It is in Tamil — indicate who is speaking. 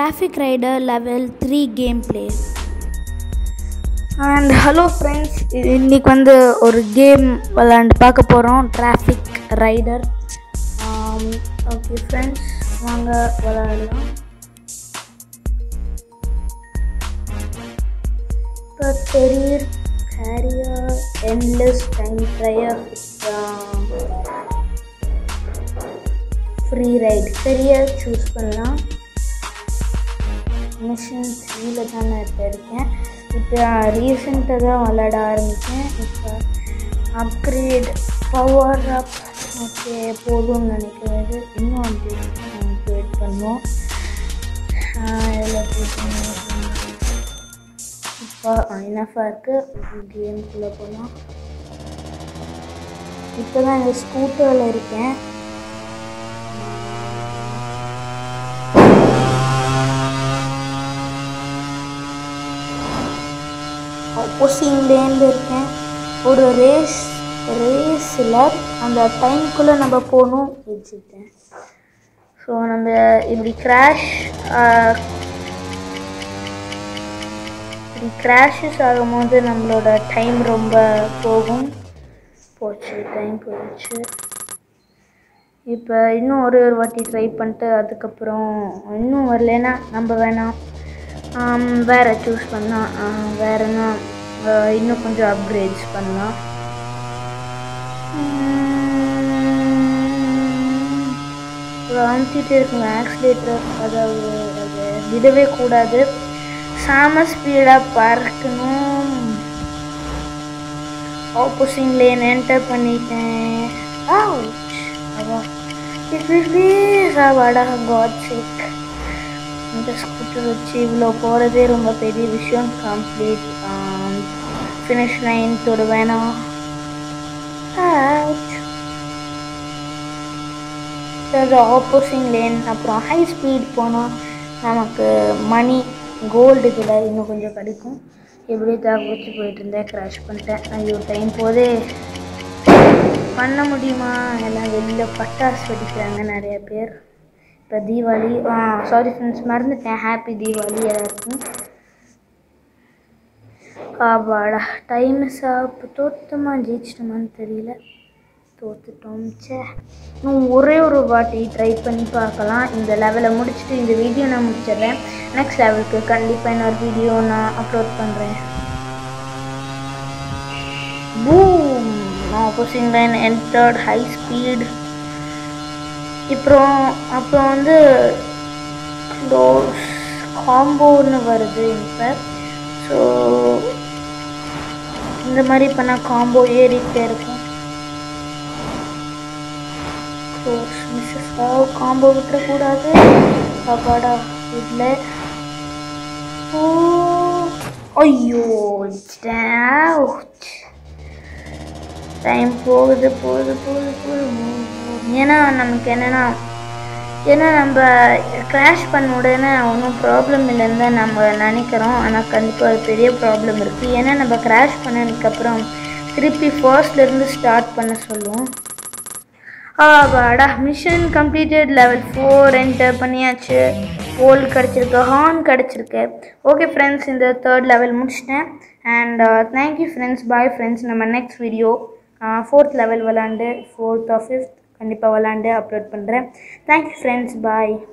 Speaker 1: Traffic Rider Level 3 Gameplay and hello friends இன்னைக்கு வந்து ஒரு கேம் விளாண்டு பார்க்க போகிறோம் டிராஃபிக் ரைடர் ஓகே ஃப்ரெண்ட்ஸ் வாங்க விளாடலாம் இப்போ career career endless time trial free ride career choose பண்ணலாம் மிஷின் த்ரீல தான் நான் இப்போ இருக்கேன் இப்போ ரீசெண்டாக தான் விளாட ஆரம்பித்தேன் இப்போ அப்கிரேட் பவர் அப் ஓகே போதும்னு நினைக்கிறது இன்னும் அப்டேட் அப்கிரேட் பண்ணுவோம் எல்லாம் இப்போ இனஃபாக இருக்குது கேமுக்குள்ளே போகலாம் இப்போ தான் இந்த ஸ்கூட்டரில் இருக்கேன் ஆப்போசிங்லேருந்து இருக்கேன் ஒரு ரேஸ் ரேஸில் அந்த டைம்குள்ளே நம்ம போகணும் வச்சுட்டேன் ஸோ நம்ம இப்படி கிராஷ் இப்படி கிராஷஸ் ஆகும்போது நம்மளோட டைம் ரொம்ப போகும் போச்சு டைம் போயிடுச்சு இப்போ இன்னும் ஒரு ஒரு வாட்டி ட்ரை பண்ணிட்டு அதுக்கப்புறம் இன்னும் வரலன்னா நம்ம வேணாம் வேறு சூஸ் பண்ணலாம் வேறுனா இன்னும் கொஞ்சம் அப்கிரேட்ஸ் பண்ணலாம் அமுத்திட்டு இருக்குங்க ஆக்சிலேட்டர் அதாவது அது விடவே கூடாது சாம ஸ்பீடாக பறக்கணும் ஆப்போசிங் லேன் என்டர் பண்ணிட்டேன் அதான் வாடா காட் சேக் இந்த ஸ்கூட்டர் வச்சு இவ்வளோ போகிறதே ரொம்ப பெரிய விஷயம் கம்ப்ளீட் ஃபினிஷ் லைன் தொடுவேனா அது ஆப்போசிங் லேன் அப்புறம் ஹை ஸ்பீட் போனால் நமக்கு மணி கோல்டு இதில் இன்னும் கொஞ்சம் கிடைக்கும் எப்படியே தாக்கு வச்சு போயிட்டு இருந்தேன் க்ராஷ் பண்ணிட்டேன் ஐயோ டைம் போதே பண்ண முடியுமா எல்லாம் வெளியில் பட்டாசு வெடிக்கிறாங்க நிறைய பேர் இப்போ தீபாவளி ஆ சாரி ஃப்ரெண்ட்ஸ் மறந்துட்டேன் ஹாப்பி தீபாவளி எல்லாருக்கும் காபாடா டைம் சாப்பு தோத்தமா ஜெயிச்சிட்டோமான்னு தெரியல தோத்துட்டோம் சே இன்னும் ஒரே ஒரு வாட்டி ட்ரை பண்ணி பார்க்கலாம் இந்த லெவலை முடிச்சுட்டு இந்த வீடியோ நான் முடிச்சிடுறேன் நெக்ஸ்ட் லெவலுக்கு கண்டிப்பாக இன்னொரு வீடியோ நான் அப்லோட் பண்ணுறேன் boom opposing line entered high speed அப்புறம் அப்புறம் வந்து காம்போன்னு வருது இப்போ ஸோ இந்த மாதிரி பண்ணால் காம்போ ஏறிக்கிட்டே இருக்கும் க்ளோஸ் மிஸ்ஸஸ் காம்போ விட்டுறக்கூடாது அப்பாடா இல்லை ஓ ஐயோ டைம் போகுது போகுது போகுது போகுது ஏன்னா நமக்கு என்னென்னா ஏன்னா நம்ம க்ராஷ் பண்ண உடனே ஒன்றும் ப்ராப்ளம் இல்லைன்னு தான் நம்ம நினைக்கிறோம் ஆனால் கண்டிப்பாக அது பெரிய ப்ராப்ளம் இருக்குது ஏன்னா நம்ம க்ராஷ் பண்ணதுக்கப்புறம் திருப்பி ஃபர்ஸ்ட்லேருந்து ஸ்டார்ட் பண்ண சொல்லுவோம் ஆடாடா mission completed level four enter பண்ணியாச்சு போல் கிடச்சிருக்கு ஹார்ன் கிடச்சிருக்கு ஓகே ஃப்ரெண்ட்ஸ் இந்த தேர்ட் லெவல் முடிச்சிட்டேன் and thank you friends bye friends நம்ம நெக்ஸ்ட் வீடியோ ஃபோர்த் லெவல் விளாண்டு ஃபோர்த் ஆர் ஃபிஃப்த் கண்டிப்பாக விளாண்டு அப்லோட் பண்ணுறேன் தேங்க்யூ ஃப்ரெண்ட்ஸ் பாய்